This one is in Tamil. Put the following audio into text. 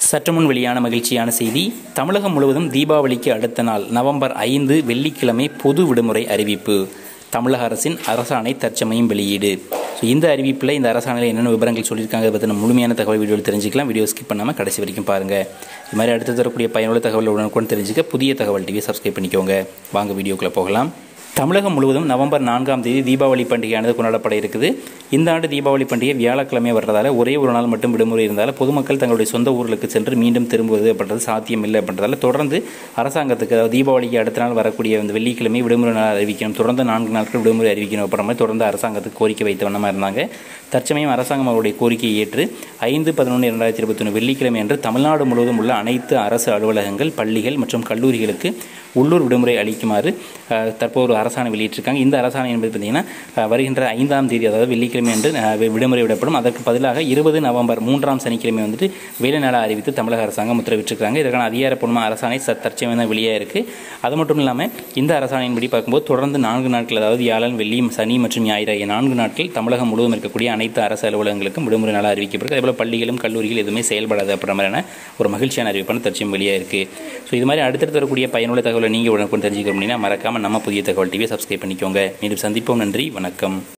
சற்று முன் வெளியான மகிழ்ச்சியான செய்தி தமிழகம் முழுவதும் தீபாவளிக்கு அடுத்த நாள் நவம்பர் ஐந்து வெள்ளிக்கிழமை பொது விடுமுறை அறிவிப்பு தமிழக அரசின் அரசாணை தற்சமயம் வெளியீடு ஸோ இந்த அறிவிப்பில் இந்த அரசாணையில் என்னென்ன விவரங்கள் சொல்லியிருக்காங்க அதை பற்றின முழுமையான தகவல் வீடியோவில் தெரிஞ்சுக்கலாம் வீடியோ ஸ்கிப் பண்ணாமல் கடைசி வரைக்கும் பாருங்கள் இது மாதிரி அடுத்து தரக்கூடிய பயனுள்ள தகவல் உடனுக்குடன் தெரிஞ்சுக்க புதிய தகவல் டிவி சப்ஸ்கிரைப் பண்ணிக்கோங்க வாங்க வீடியோக்குள்ளே போகலாம் தமிழகம் முழுவதும் நவம்பர் நான்காம் தேதி தீபாவளி பண்டிகையானது கொண்டாடப்பட இருக்குது இந்த ஆண்டு தீபாவளி பண்டிகை வியாழக்கிழமை வர்றதால ஒரே ஒரு நாள் மட்டும் விடுமுறை இருந்தாலும் பொதுமக்கள் தங்களுடைய சொந்த ஊர்களுக்கு சென்று மீண்டும் திரும்புவது அப்படின்றது சாத்தியம் இல்லை அப்படின்றதால தொடர்ந்து அரசாங்கத்துக்கு அதாவது தீபாவளிக்கு அடுத்த நாள் வரக்கூடிய இந்த வெள்ளிக்கிழமை விடுமுறை நாள் அறிவிக்கணும் தொடர்ந்து நான்கு நாட்கள் விடுமுறை அறிவிக்கணும் அப்புறம் மாதிரி தொடர்ந்து அரசாங்கத்துக்கு கோரிக்கை வைத்த வண்ணமாக இருந்தாங்க தற்சமயம் அரசாங்கம் அவருடைய கோரிக்கையை ஏற்று ஐந்து பதினொன்று இரண்டாயிரத்தி இருபத்தி ஒன்று வெள்ளிக்கிழமை அன்று தமிழ்நாடு முழுவதும் உள்ள அனைத்து அரசு அலுவலகங்கள் பள்ளிகள் மற்றும் கல்லூரிகளுக்கு உள்ளூர் விடுமுறை அளிக்குமாறு அஹ், தற்போது ஒரு அரசாணை வெளியிட்டிருக்காங்க இந்த அரசாணை என்பது பார்த்தீங்கன்னா அஹ், வருகின்ற ஐந்தாம் தேதி அதாவது வெள்ளிக்கிழமை அன்று அஹ், வி- விடுமுறை விடப்படும் அதற்கு பதிலாக இருபது நவம்பர் மூன்றாம் சனிக்கிழமை வந்துட்டு வேலை நாளாக அறிவித்து தமிழக அரசாங்கம் உத்தரவிட்டிருக்காங்க இதற்கான அதிகாரப்பூர்வமான அரசாணை ச தற்சமயம் தான் வெளியாக இருக்குது அது மட்டும் இல்லாமல் இந்த அரசாணையின்படி பார்க்கும்போது தொடர்ந்து நான்கு நாட்கள் அதாவது வியாழன் வெள்ளி சனி மற்றும் ஞாயிறு ஆகிய நான்கு நாட்கள் தமிழகம் முழுவதும் இருக்கக்கூடிய அனைத்து அரசு அலுவலகங்களுக்கும் விடுமுறை நாளாக அறிவிக்கப்படும் அதேபோல் பள்ளிகளும் கல்லூரிகள் எதுவுமே செயல்படாது அப்படின்ற மாதிரியான ஒரு மகிழ்ச்சியான அறிவிப்பான தற்சயம் வெளியாக இருக்குது ஸோ இது மாதிரி அடுத்தடுத்து வரக்கூடிய பயனுள்ள தகவலை நீங்கள் உடனுக்குடன் தெரிஞ்சுக்கணும் அப்படின்னா மறக்காமல் நம்ம புதிய தகவல் டிவியை சப்ஸ்கிரைப் பண்ணிக்கோங்க மீண்டும் சந்திப்போம் நன்றி வணக்கம்